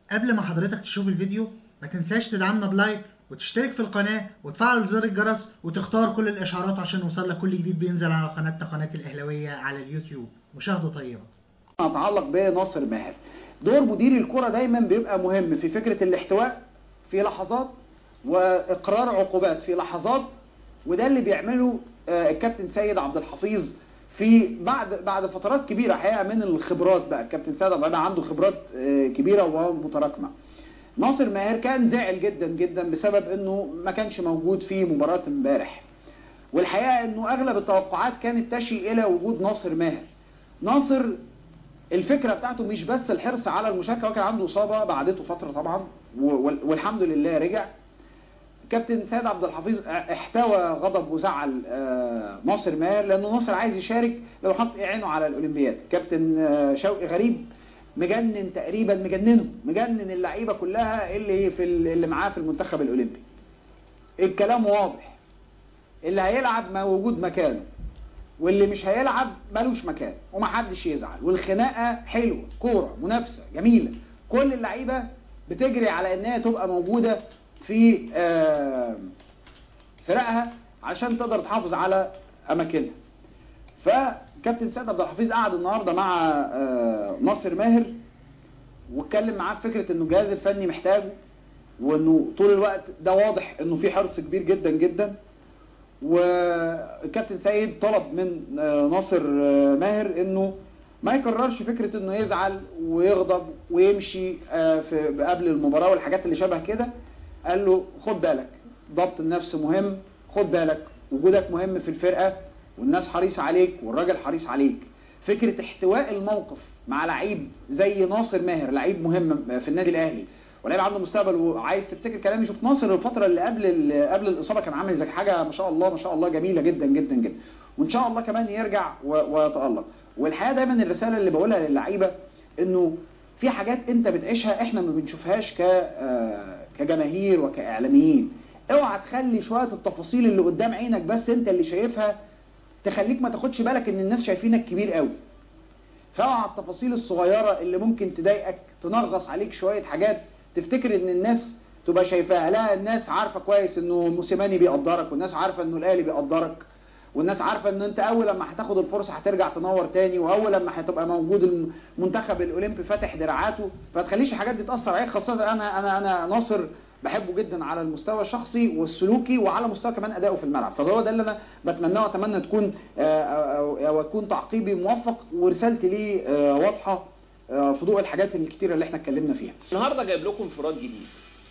قبل ما حضرتك تشوف الفيديو ما تنساش تدعمنا بلايك وتشترك في القناة وتفعل زر الجرس وتختار كل الإشعارات عشان يوصلك كل جديد بينزل على قناتنا قناة الأهلاوية على اليوتيوب مشاهدة طيبة نتعلق بناصر ماهر دور مدير الكرة دايما بيبقى مهم في فكرة الاحتواء في لحظات واقرار عقوبات في لحظات وده اللي بيعمله آه، الكابتن سيد عبد الحفيظ في بعد بعد فترات كبيره حقيقه من الخبرات بقى الكابتن سيد عبد الحفيظ عنده خبرات آه، كبيره ومتراكمه ناصر ماهر كان زعل جدا جدا بسبب انه ما كانش موجود في مباراه امبارح والحقيقه انه اغلب التوقعات كانت تشي الى وجود ناصر ماهر ناصر الفكره بتاعته مش بس الحرص على المشاركه هو كان عنده اصابه بعدته فتره طبعا وال- والحمد لله رجع كابتن سيد عبد الحفيظ احتوى غضب وزعل آه، ناصر ماهر لانه ناصر عايز يشارك لو حط عينه على الاولمبياد كابتن آه، شوقي غريب مجنن تقريبا مجننه مجنن اللعيبه كلها اللي في ال- اللي معاه في المنتخب الاولمبي الكلام واضح اللي هيلعب موجود مكانه واللي مش هيلعب ملوش مكان ومحدش يزعل والخناقه حلوه كوره منافسه جميله كل اللعيبه بتجري على انها تبقى موجوده في آه، فرقها عشان تقدر تحافظ على اماكنها فكابتن سيد عبد الحفيظ قعد النهارده مع آه، ناصر ماهر واتكلم معاه في فكره انه الجهاز الفني محتاجه وانه طول الوقت ده واضح انه في حرص كبير جدا جدا وكابتن سيد طلب من آه، ناصر آه، ماهر انه ما يكررش فكره انه يزعل ويغضب ويمشي آه، في قبل المباراه والحاجات اللي شبه كده قال له خد بالك ضبط النفس مهم خد بالك وجودك مهم في الفرقه والناس حريصه عليك والراجل حريص عليك فكره احتواء الموقف مع لعيب زي ناصر ماهر لعيب مهم في النادي الاهلي ولعيب عنده مستقبل وعايز تفتكر كلامي شوف ناصر الفتره اللي قبل ال- قبل الاصابه كان عامل زي حاجه ما شاء الله ما شاء الله جميله جدا جدا جدا وان شاء الله كمان يرجع و- ويتالق والحقيقه دايما الرساله اللي بقولها للعيبه انه في حاجات انت بتعيشها احنا ما بنشوفهاش ك آه، كجماهير وكاعلاميين اوعى تخلي شويه التفاصيل اللي قدام عينك بس انت اللي شايفها تخليك ما تاخدش بالك ان الناس شايفينك كبير قوي فاوعى التفاصيل الصغيره اللي ممكن تضايقك تنغص عليك شويه حاجات تفتكر ان الناس تبقى شايفاها لا الناس عارفه كويس انه موسيماني بيقدرك والناس عارفه انه الاهلي بيقدرك والناس عارفه ان انت اول لما هتاخد الفرصه هترجع تنور تاني واول لما هتبقى موجود المنتخب الاولمبي فاتح دراعاته فتخليش الحاجات دي تاثر عليك خاصه انا انا انا ناصر بحبه جدا على المستوى الشخصي والسلوكي وعلى مستوى كمان ادائه في الملعب فهو ده اللي انا بتمناه واتمنى تكون آه، او أو يكون تعقيبي موفق ورسالتي ليه آه، واضحه آه، في ضوء الحاجات الكتيره اللي احنا اتكلمنا فيها النهارده جايب لكم انفراد جديد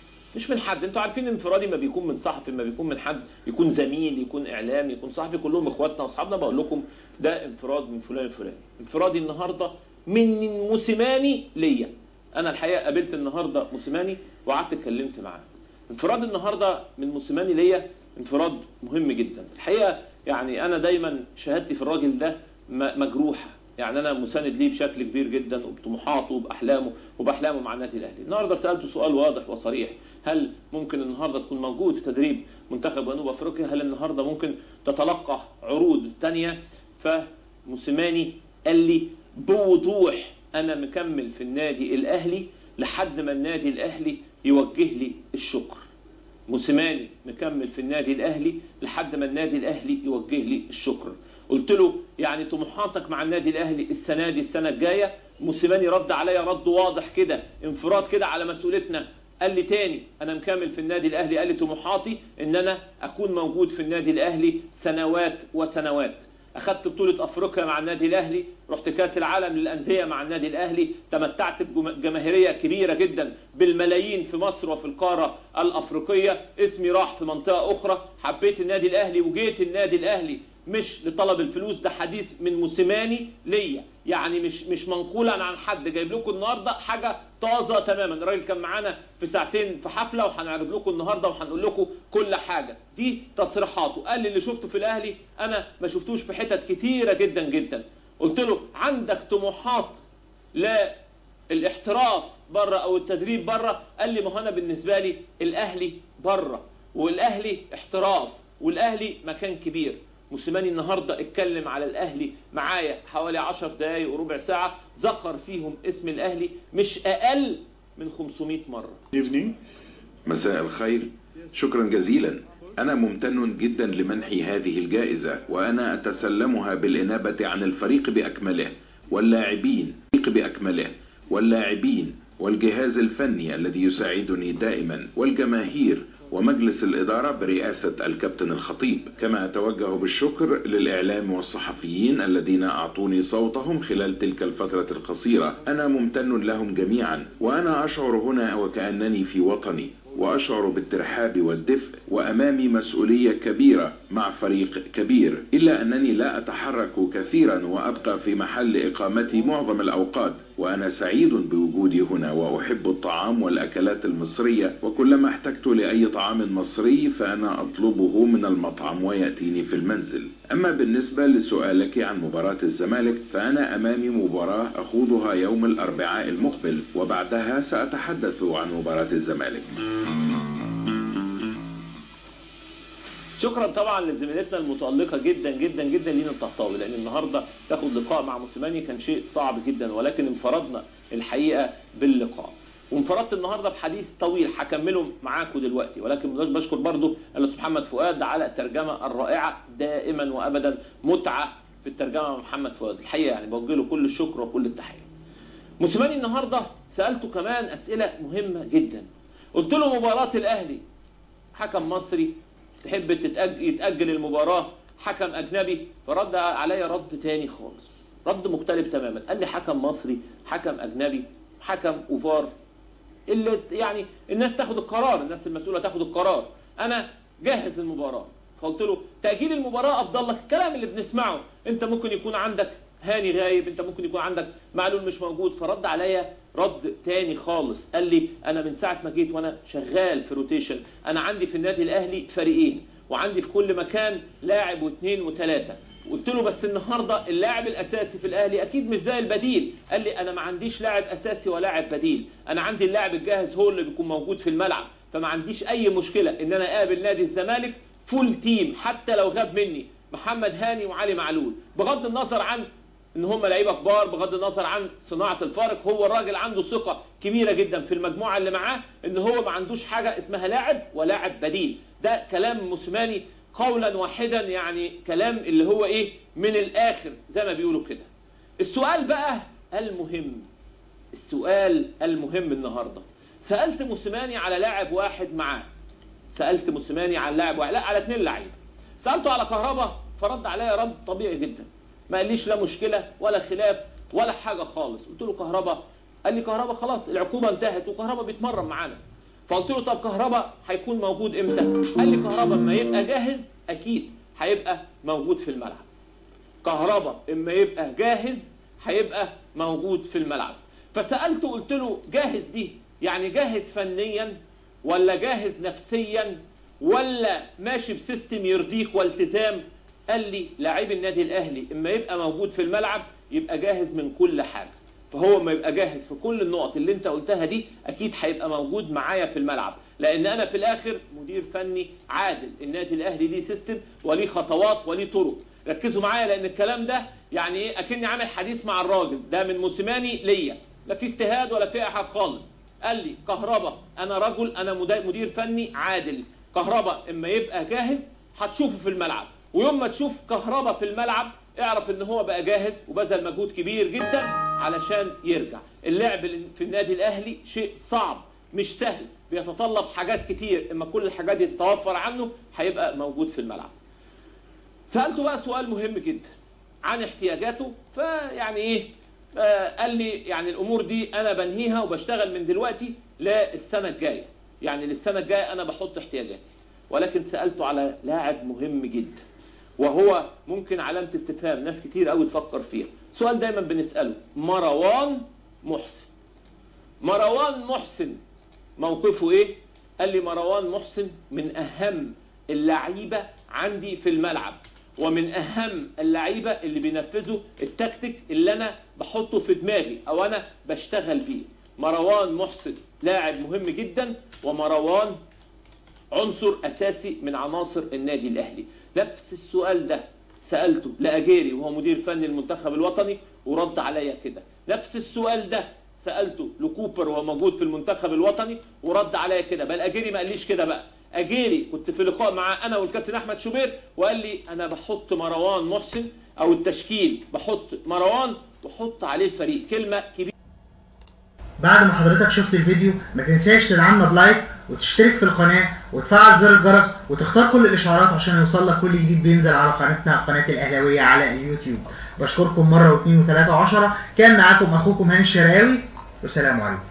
مش من حد انتوا عارفين انفرادي ما بيكون من صحفي ما بيكون من حد يكون زميل يكون اعلامي يكون صحفي كلهم اخواتنا واصحابنا بقول لكم ده انفراد من فلان الفلاني انفرادي النهارده من موسيماني ليا انا الحقيقه قابلت النهارده موسيماني وقعدت اتكلمت معاه انفراد النهارده من موسيماني ليا انفراد مهم جدا الحقيقه يعني انا دايما شهادتي في الراجل ده م- مجروحه يعني انا مساند ليه بشكل كبير جدا وبطموحاته وباحلامه وباحلامه مع النادي الاهلي النهارده سالته سؤال واضح وصريح هل ممكن النهارده تكون موجود في تدريب منتخب جنوب افريقيا هل النهارده ممكن تتلقى عروض تانية فموسيماني قال لي بوضوح انا مكمل في النادي الاهلي لحد ما النادي الاهلي يوجه لي الشكر موسيماني مكمل في النادي الاهلي لحد ما النادي الاهلي يوجه لي الشكر قلت له يعني طموحاتك مع النادي الاهلي السنه دي السنه الجايه موسيماني رد عليا رد واضح كده انفراد كده على مسؤوليتنا قال لي تاني انا مكمل في النادي الاهلي قال لي طموحاتي ان انا اكون موجود في النادي الاهلي سنوات وسنوات اخذت بطولة افريقيا مع النادي الاهلي رحت كاس العالم للاندية مع النادي الاهلي تمتعت بجماهيرية كبيرة جدا بالملايين في مصر وفي القارة الافريقية اسمي راح في منطقة اخرى حبيت النادي الاهلي وجيت النادي الاهلي مش لطلب الفلوس ده حديث من موسيماني ليا يعني مش مش منقولا عن حد جايب لكم النهارده حاجه طازه تماما الراجل كان معانا في ساعتين في حفله وهنعرض لكم النهارده وهنقول لكم كل حاجه دي تصريحاته قال لي اللي شفته في الاهلي انا ما شفتوش في حتت كتيره جدا جدا قلت له عندك طموحات للاحتراف بره او التدريب بره قال لي ما هو انا بالنسبه لي الاهلي بره والاهلي احتراف والاهلي مكان كبير موسيماني النهارده اتكلم على الاهلي معايا حوالي 10 دقايق وربع ساعه ذكر فيهم اسم الاهلي مش اقل من 500 مره evening. مساء الخير شكرا جزيلا أنا ممتن جدا لمنحي هذه الجائزة وأنا أتسلمها بالإنابة عن الفريق بأكمله واللاعبين الفريق بأكمله واللاعبين والجهاز الفني الذي يساعدني دائما والجماهير ومجلس الإدارة برئاسة الكابتن الخطيب كما أتوجه بالشكر للإعلام والصحفيين الذين أعطوني صوتهم خلال تلك الفترة القصيرة أنا ممتن لهم جميعا وأنا أشعر هنا وكأنني في وطني واشعر بالترحاب والدفء وامامي مسؤوليه كبيره مع فريق كبير الا انني لا اتحرك كثيرا وابقى في محل اقامتي معظم الاوقات وانا سعيد بوجودي هنا واحب الطعام والاكلات المصريه وكلما احتجت لاي طعام مصري فانا اطلبه من المطعم وياتيني في المنزل اما بالنسبه لسؤالك عن مباراه الزمالك فانا امامي مباراه اخوضها يوم الاربعاء المقبل وبعدها ساتحدث عن مباراه الزمالك شكرا طبعا لزميلتنا المتالقه جدا جدا جدا لينا الطهطاوي لان النهارده تاخد لقاء مع موسيماني كان شيء صعب جدا ولكن انفردنا الحقيقه باللقاء وانفردت النهارده بحديث طويل هكمله معاكم دلوقتي ولكن بشكر برضو الاستاذ محمد فؤاد على الترجمه الرائعه دائما وابدا متعه في الترجمه مع محمد فؤاد الحقيقه يعني بوجه له كل الشكر وكل التحيه. موسيماني النهارده سالته كمان اسئله مهمه جدا. قلت له مباراه الاهلي حكم مصري تحب تتأج... يتاجل المباراه حكم اجنبي فرد عليا رد تاني خالص رد مختلف تماما قال لي حكم مصري حكم اجنبي حكم اوفار اللي يعني الناس تاخد القرار الناس المسؤوله تاخد القرار انا جاهز للمباراه فقلت له تاجيل المباراه افضل لك الكلام اللي بنسمعه انت ممكن يكون عندك هاني غايب انت ممكن يكون عندك معلول مش موجود فرد عليا رد تاني خالص قال لي انا من ساعه ما جيت وانا شغال في روتيشن انا عندي في النادي الاهلي فريقين وعندي في كل مكان لاعب واثنين وثلاثه قلت له بس النهارده اللاعب الاساسي في الاهلي اكيد مش زي البديل قال لي انا ما عنديش لاعب اساسي ولاعب بديل انا عندي اللاعب الجاهز هو اللي بيكون موجود في الملعب فما عنديش اي مشكله ان انا اقابل نادي الزمالك فول تيم حتى لو غاب مني محمد هاني وعلي معلول بغض النظر عن ان هم لعيبه كبار بغض النظر عن صناعه الفارق هو الراجل عنده ثقه كبيره جدا في المجموعه اللي معاه ان هو ما عندوش حاجه اسمها لاعب ولاعب بديل ده كلام موسيماني قولا واحدا يعني كلام اللي هو ايه من الاخر زي ما بيقولوا كده السؤال بقى المهم السؤال المهم النهارده سالت موسيماني على لاعب واحد معاه سالت موسيماني على لاعب واحد لا على اثنين لعيبه سالته على كهربا فرد عليا رد طبيعي جدا ما قاليش لا مشكله ولا خلاف ولا حاجه خالص قلت له كهربا قال لي كهربا خلاص العقوبه انتهت وكهربا بيتمرن معانا فقلت له طب كهربا هيكون موجود امتى قال لي كهربا اما يبقى جاهز اكيد هيبقى موجود في الملعب كهربا اما يبقى جاهز هيبقى موجود في الملعب فسالته قلت له جاهز دي يعني جاهز فنيا ولا جاهز نفسيا ولا ماشي بسيستم يرضيك والتزام قال لي لاعب النادي الاهلي اما يبقى موجود في الملعب يبقى جاهز من كل حاجه فهو ما يبقى جاهز في كل النقط اللي انت قلتها دي اكيد هيبقى موجود معايا في الملعب لان انا في الاخر مدير فني عادل النادي الاهلي ليه سيستم وليه خطوات وليه طرق ركزوا معايا لان الكلام ده يعني ايه اكني عامل حديث مع الراجل ده من موسيماني ليا لا في اجتهاد ولا في اي حاجه خالص قال لي كهربا انا رجل انا مدير فني عادل كهربا اما يبقى جاهز هتشوفه في الملعب ويوم ما تشوف كهربا في الملعب اعرف ان هو بقى جاهز وبذل مجهود كبير جدا علشان يرجع اللعب في النادي الاهلي شيء صعب مش سهل بيتطلب حاجات كتير اما كل الحاجات دي تتوفر عنه هيبقى موجود في الملعب سالته بقى سؤال مهم جدا عن احتياجاته فيعني ايه آه قال لي يعني الامور دي انا بنهيها وبشتغل من دلوقتي للسنه الجايه يعني للسنه الجايه انا بحط احتياجاتي ولكن سالته على لاعب مهم جدا وهو ممكن علامه استفهام ناس كتير قوي تفكر فيها سؤال دايما بنساله مروان محسن مروان محسن موقفه ايه قال لي مروان محسن من اهم اللعيبه عندي في الملعب ومن اهم اللعيبه اللي بينفذوا التكتيك اللي انا بحطه في دماغي او انا بشتغل بيه مروان محسن لاعب مهم جدا ومروان عنصر اساسي من عناصر النادي الاهلي نفس السؤال ده سالته لاجيري وهو مدير فني المنتخب الوطني ورد عليا كده نفس السؤال ده سالته لكوبر وهو موجود في المنتخب الوطني ورد عليا كده بل اجيري ما قاليش كده بقى اجيري كنت في لقاء معاه انا والكابتن احمد شوبير وقال لي انا بحط مروان محسن او التشكيل بحط مروان وحط عليه فريق كلمه كبيره بعد ما حضرتك شفت الفيديو ما تنساش تدعمنا بلايك وتشترك في القناة وتفعل زر الجرس وتختار كل الإشعارات عشان يوصل لك كل جديد بينزل على قناتنا قناة الأهلاوية على اليوتيوب بشكركم مرة واثنين وثلاثة وعشرة كان معاكم أخوكم هاني الشراوي والسلام عليكم